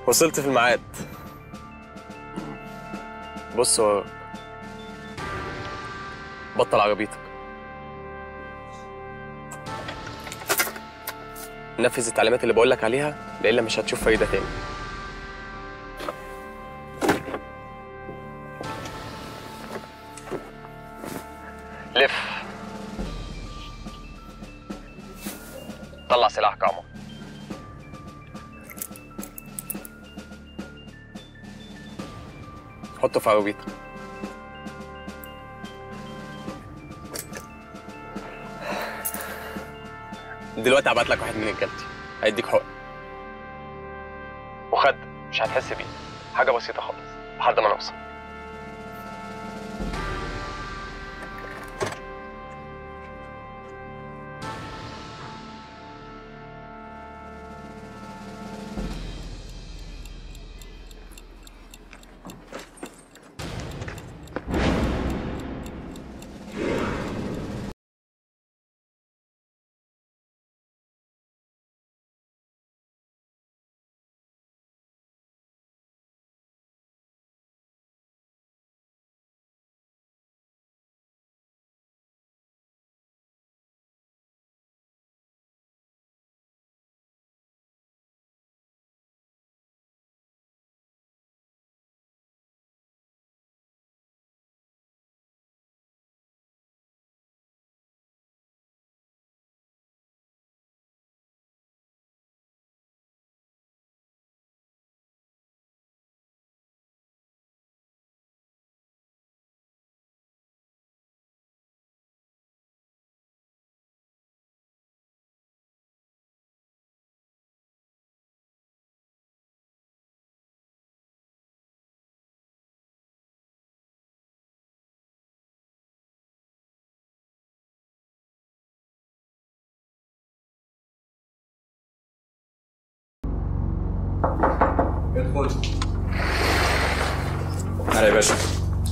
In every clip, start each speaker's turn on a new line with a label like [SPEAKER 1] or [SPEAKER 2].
[SPEAKER 1] وصلت في الميعاد بص هو بطل عربيتك نفذ التعليمات اللي بقول لك عليها لإلا مش هتشوف فريدة تاني لف طلع سلاحك يا عمر حطه في عربيتك دلوقتي هبعت لك واحد من رجالتي هيديك حقن وخد مش هتحس بيه حاجه بسيطه خالص لحد ما نوصل
[SPEAKER 2] ادخل
[SPEAKER 3] تعالى يا باشا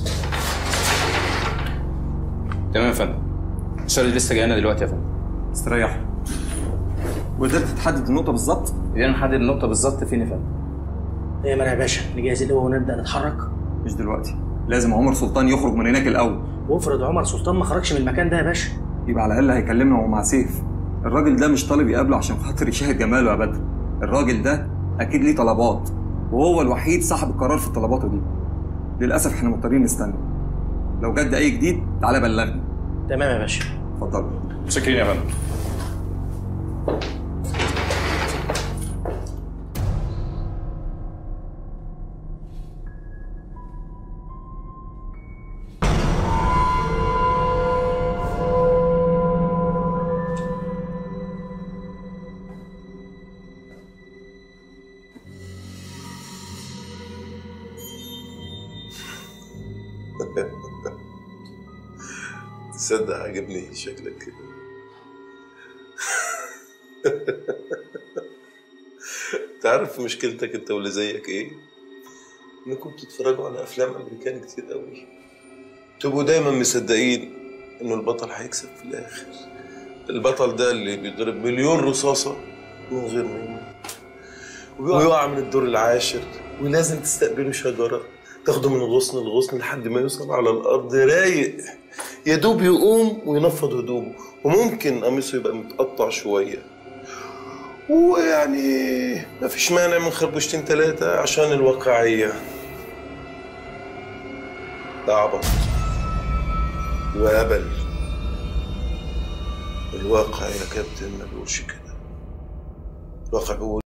[SPEAKER 3] تمام يا فندم الشغل لسه جاي لنا دلوقتي يا فندم
[SPEAKER 2] استريح وقدرت تحدد النقطة بالظبط؟
[SPEAKER 3] قدرنا نحدد النقطة بالظبط فين يا فندم
[SPEAKER 4] ايه يا باشا نجهز القوه ونبدا نتحرك
[SPEAKER 2] مش دلوقتي لازم عمر سلطان يخرج من هناك الأول
[SPEAKER 4] وافرض عمر سلطان ما خرجش من المكان ده يا باشا
[SPEAKER 2] يبقى على الأقل هيكلمنا وهو مع سيف الراجل ده مش طالب يقابله عشان خاطر يشاهد جماله يا بدر الراجل ده أكيد ليه طلبات وهو الوحيد صاحب القرار في طلباته دي للأسف احنا مضطرين نستنى لو جد أي جديد تعالى بلغني
[SPEAKER 4] تمام يا باشا
[SPEAKER 2] اتفضل
[SPEAKER 3] متشكرين يا فندم
[SPEAKER 5] تصدق عجبني شكلك كده تعرف مشكلتك انت واللي زيك ايه؟ انكم بتتفرجوا على افلام امريكان كتير قوي تبقوا دايما مصدقين انه البطل هيكسب في الاخر البطل ده اللي بيضرب مليون رصاصة من غير ما يموت ويقع من الدور العاشر ولازم تستقبله شجرة تاخده من غصن لغصن لحد ما يوصل على الأرض رايق يا دوب يقوم وينفض هدومه وممكن قميصه يبقى متقطع شوية ويعني ما فيش مانع من خربوشتين ثلاثة عشان الواقعية ده عبط وهبل الواقع يا كابتن ما بيقولش كده الواقع بيقول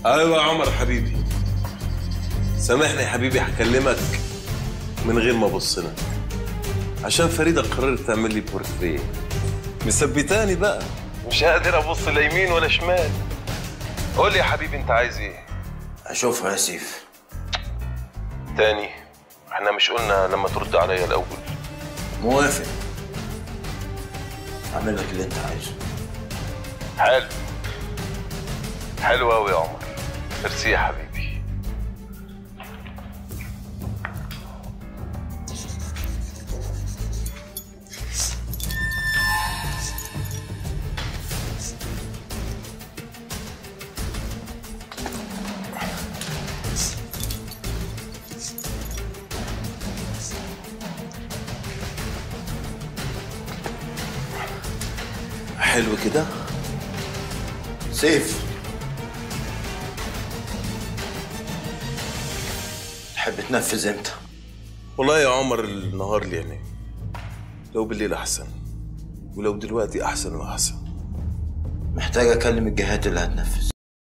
[SPEAKER 5] ايوه يا عمر حبيبي سامحني يا حبيبي هكلمك من غير ما ابص لك عشان فريده قررت تعمل لي بورتريه مثبتاني بقى مش قادر ابص لا يمين ولا شمال قول لي يا حبيبي انت عايز ايه
[SPEAKER 6] اشوفها يا سيف
[SPEAKER 5] تاني احنا مش قلنا لما ترد عليا الاول
[SPEAKER 6] موافق اعمل لك اللي انت عايزه
[SPEAKER 5] حلو حلو قوي يا عمر ميرسي يا حبيبي حلو كده
[SPEAKER 6] سيف تحب تنفذ امتى
[SPEAKER 5] والله يا عمر النهار لي يعني لو بالليل احسن ولو دلوقتي احسن واحسن
[SPEAKER 6] محتاج اكلم الجهات اللي هتنفذ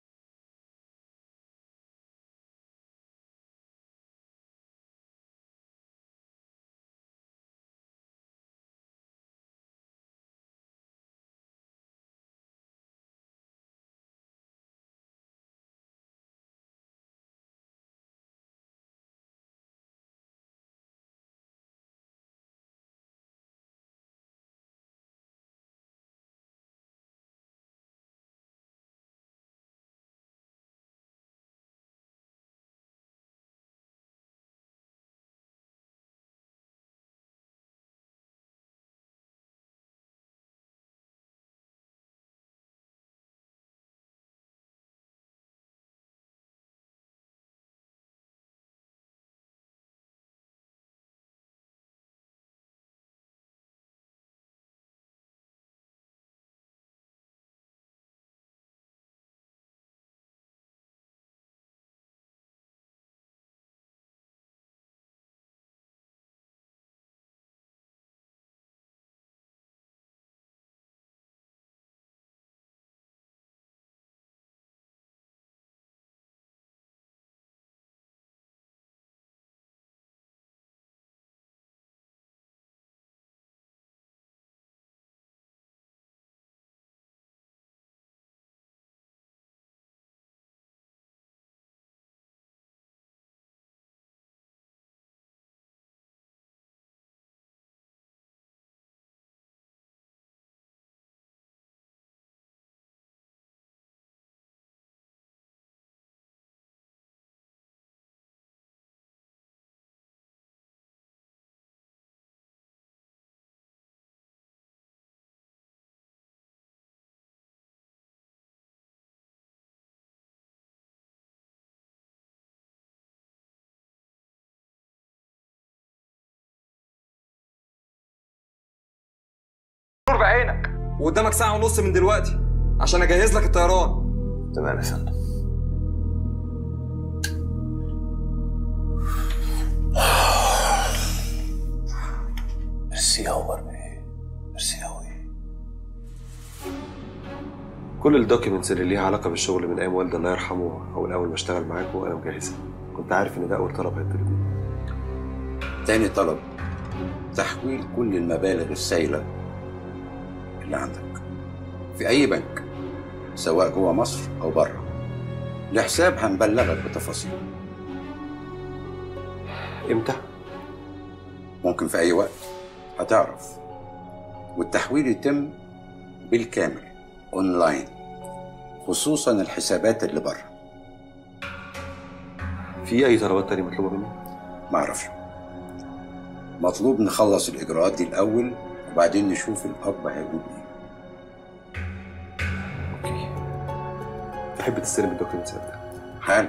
[SPEAKER 2] نور بعينك وقدامك ساعة ونص من دلوقتي عشان اجهز لك الطيران
[SPEAKER 6] تمام يا فندم ميرسي يا عمر بيه ميرسي قوي
[SPEAKER 7] كل الدوكيومنتس اللي ليها علاقه بالشغل من ايام والدي الله يرحمه او الاول ما اشتغل معاكم انا مجهزها كنت عارف ان ده اول طلب هيطلب
[SPEAKER 8] تاني طلب تحويل كل المبالغ السائلة اللي عندك في أي بنك سواء جوه مصر أو بره لحساب هنبلغك بتفاصيل
[SPEAKER 7] امتى
[SPEAKER 8] ممكن في أي وقت هتعرف والتحويل يتم بالكامل أونلاين خصوصا الحسابات اللي بره
[SPEAKER 7] في اي طلبات تانية مطلوبه مني
[SPEAKER 8] معرفش مطلوب نخلص الإجراءات دي الأول وبعدين نشوف الأب هيقول إيه
[SPEAKER 7] اوكي تحب تستلم الدوكيومنتس امتى
[SPEAKER 8] حالا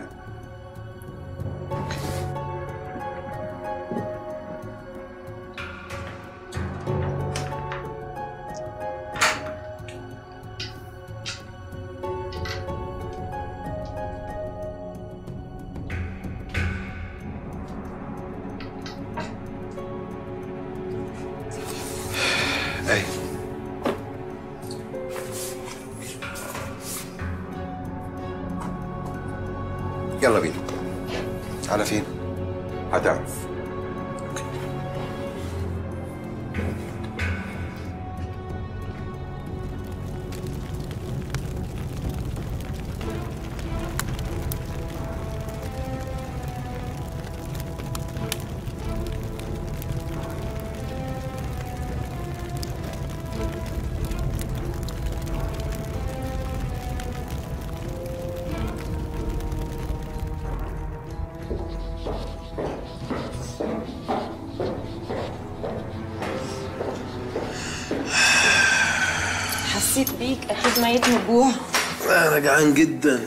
[SPEAKER 7] اي
[SPEAKER 8] يلا بينا
[SPEAKER 7] على فين؟
[SPEAKER 8] هتعرف
[SPEAKER 9] حسيت بيك اكيد ميت من الجوع
[SPEAKER 5] انا جعان جدا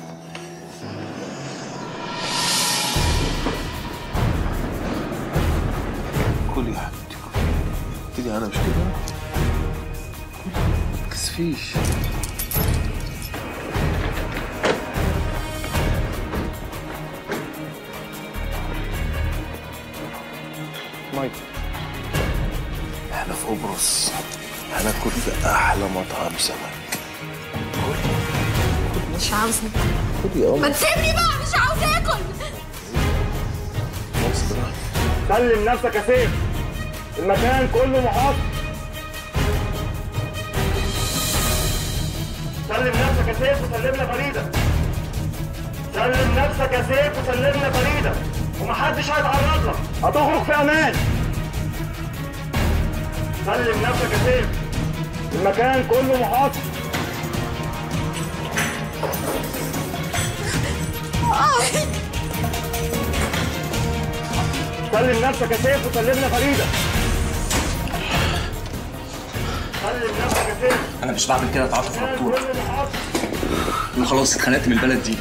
[SPEAKER 5] كل يا حبيبتي كل كده انا مش كده ما تكسفيش
[SPEAKER 1] مايك
[SPEAKER 5] احنا في قبرص هناكل في احلى مطعم سمك
[SPEAKER 9] مش عاوزة
[SPEAKER 5] خد يا
[SPEAKER 9] ما
[SPEAKER 5] قمر
[SPEAKER 9] تسيبني بقى مش عاوزة اكل
[SPEAKER 5] غصب عنك.
[SPEAKER 1] سلم نفسك يا سيف المكان كله محاط سلم نفسك يا سيف وسلمنا فريدة سلم نفسك يا سيف وسلمنا فريدة ومحدش هيتعرض لك هتخرج في امان سلم نفسك يا سيف المكان كله محاط سلم نفسك يا سيف وسلمنا فريدة سلم نفسك يا سيف
[SPEAKER 2] انا مش بعمل كده اتعاطف مع
[SPEAKER 1] المكان
[SPEAKER 2] بطولة
[SPEAKER 1] كله محاط
[SPEAKER 2] انا خلاص اتخنقت من البلد دي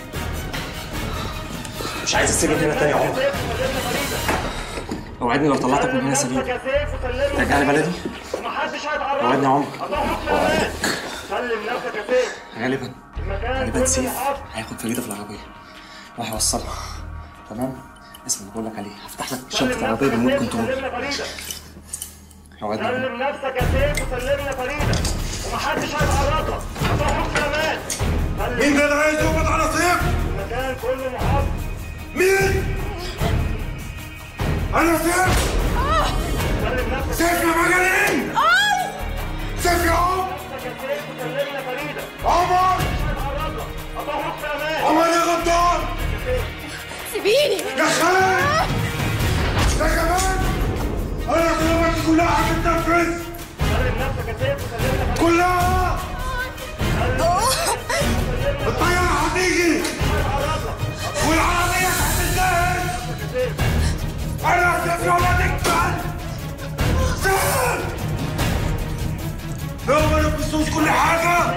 [SPEAKER 2] مش عايز اسيبك هنا تاني يا عمر
[SPEAKER 1] سيف وسلمنا فريدة
[SPEAKER 2] اوعدني لو طلعتك من هنا
[SPEAKER 1] سلم
[SPEAKER 2] سليم
[SPEAKER 1] نفسك يا سيف وسلمنا
[SPEAKER 2] رجعني
[SPEAKER 1] فريدة.
[SPEAKER 2] بلدي
[SPEAKER 1] ومحدش هيتعرض
[SPEAKER 2] اوعدني يا عمر
[SPEAKER 1] هتخرج في امان سلم نفسك يا سيف
[SPEAKER 2] غالبا
[SPEAKER 1] المكان
[SPEAKER 2] غالبا
[SPEAKER 1] كله
[SPEAKER 2] سيف
[SPEAKER 1] محاط
[SPEAKER 2] هياخد فريدة في العربية وهيوصلها تمام اسم اللي بقول لك عليه هفتح لك
[SPEAKER 1] سلم
[SPEAKER 2] شنطة العربية
[SPEAKER 1] نفسك يا
[SPEAKER 2] بالمود
[SPEAKER 1] سيف
[SPEAKER 2] كنترول
[SPEAKER 1] وسلمنا فريدة
[SPEAKER 2] اوعدني يا عمر.
[SPEAKER 1] سلم نفسك يا سيف وسلمنا فريدة ومحدش هيتعرض لك هتخرج في امان سلم
[SPEAKER 5] مين ده اللي عايز يقبض على سيف؟
[SPEAKER 1] المكان كله محاط
[SPEAKER 5] مين؟ انا سيف
[SPEAKER 1] سلم نفسك
[SPEAKER 5] سيف يا مجانين سيف يا عمر
[SPEAKER 1] نفسك يا سيف وسلمنا فريدة
[SPEAKER 5] عمر
[SPEAKER 1] مش هيتعرض لك هتخرج في امان
[SPEAKER 5] عمر يا غدار
[SPEAKER 9] سيبيني
[SPEAKER 5] يا خالد يا كمان انا طلباتي كلها هتتنفذ
[SPEAKER 1] سلم نفسك يا سيف وسلمنا فريدة
[SPEAKER 5] كلها الطيارة هتيجي والعربية هتنتهي أنا سيف يا ولاد الكلب سيف لو ما نفذتوش كل حاجة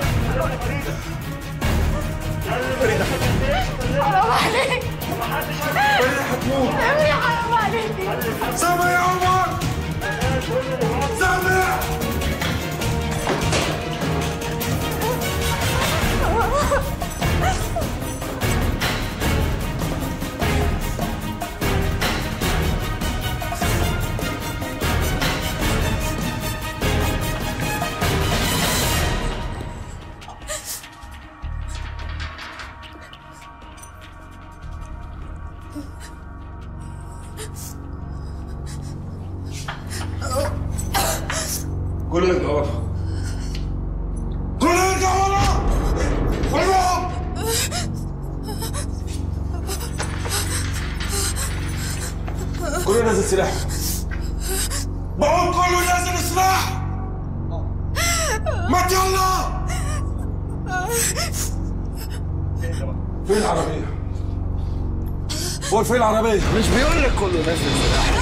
[SPEAKER 9] حرام عليك
[SPEAKER 5] فريدة هتموت
[SPEAKER 9] سيبني حرام عليك
[SPEAKER 5] سامع يا عمر سامع
[SPEAKER 2] كل اللي ورا
[SPEAKER 5] كل ارجع ورا ورا
[SPEAKER 2] كله نازل سلاح
[SPEAKER 5] بقول كله نازل سلاح ما يلا
[SPEAKER 2] فين العربية؟ بقول فين العربية؟
[SPEAKER 5] مش بيقول لك كله نازل سلاح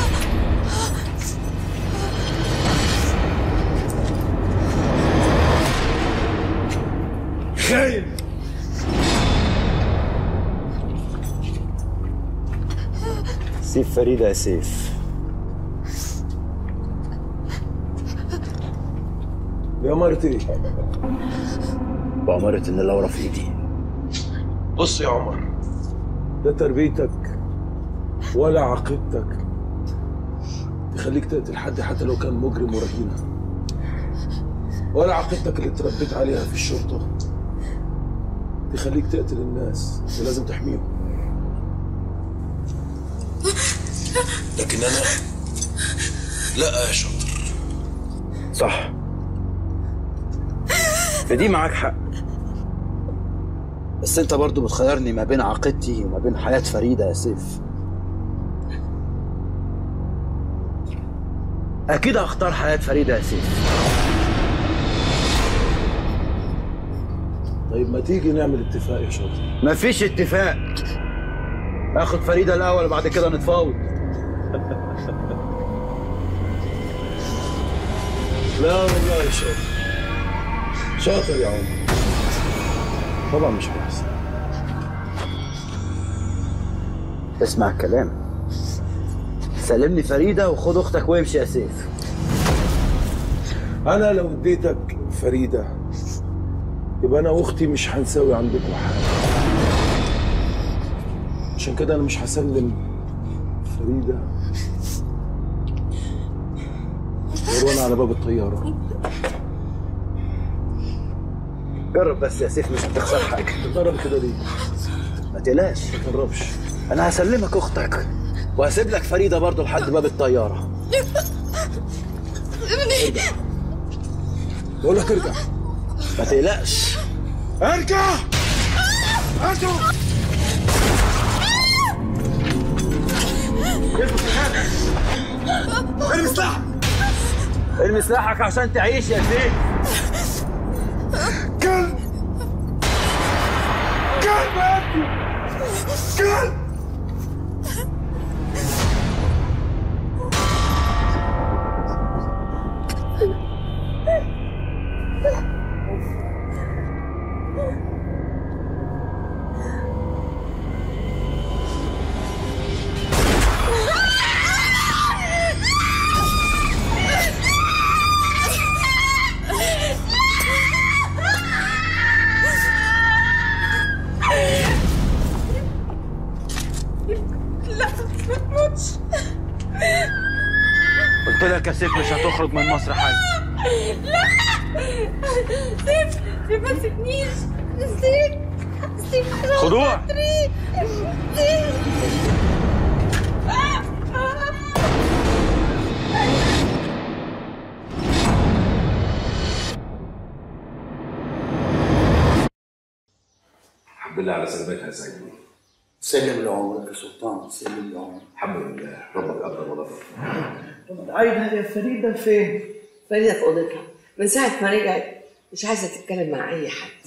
[SPEAKER 5] خاين
[SPEAKER 6] سيف فريدة يا سيف
[SPEAKER 5] بأمارة ايه؟
[SPEAKER 6] بأمارة إن اللورة في إيدي
[SPEAKER 5] بص يا عمر لا تربيتك ولا عقيدتك تخليك تقتل حد حتى لو كان مجرم ورهينة ولا عقيدتك اللي اتربيت عليها في الشرطة تخليك تقتل الناس ولازم تحميهم
[SPEAKER 6] لكن انا لا يا شاطر
[SPEAKER 10] صح في دي معاك حق بس انت برضو بتخيرني ما بين عقيدتي وما بين حياة فريدة يا سيف اكيد هختار حياة فريدة يا سيف
[SPEAKER 6] طيب ما تيجي نعمل اتفاق يا شاطر
[SPEAKER 10] مفيش اتفاق اخد فريدة الاول وبعد كده نتفاوض
[SPEAKER 6] لا والله يا شاطر شاطر يا عمر طبعا مش هيحصل
[SPEAKER 10] اسمع الكلام سلمني فريدة وخد اختك وامشي يا سيف
[SPEAKER 6] انا لو اديتك فريده يبقى انا واختي مش هنساوي عندكم حاجه عشان كده انا مش هسلم فريده غير وانا على باب الطياره
[SPEAKER 10] جرب بس يا سيف مش هتخسر حاجة
[SPEAKER 6] تجرب كده ليه؟
[SPEAKER 10] ما تقلقش
[SPEAKER 6] ما تقربش
[SPEAKER 10] انا هسلمك اختك وهسيب لك فريدة برضو لحد باب الطيارة
[SPEAKER 6] بقول لك ارجع
[SPEAKER 10] ما تقلقش
[SPEAKER 6] ارجع ارجع ارمي سلاحك
[SPEAKER 10] ارمي سلاحك عشان تعيش يا سيف
[SPEAKER 6] كلب كلب يا ابني كلب
[SPEAKER 9] لا ما تموتش
[SPEAKER 10] قلت لك يا سيف مش هتخرج من مصر حي
[SPEAKER 9] لا سيف سيف ما تسيبنيش سيف سيف عشان
[SPEAKER 10] خضوع.
[SPEAKER 9] خاطري. سيف
[SPEAKER 6] الحمد لله على سلامتك يا سيدي
[SPEAKER 10] سلم لعمرك يا سلطان سلم لعمرك
[SPEAKER 6] الحمد لله ربك قدر ولطف
[SPEAKER 11] عايزة يا فريدة فين؟
[SPEAKER 12] فريدة في أوضتها من ساعة ما رجعت مش عايزة تتكلم مع أي حد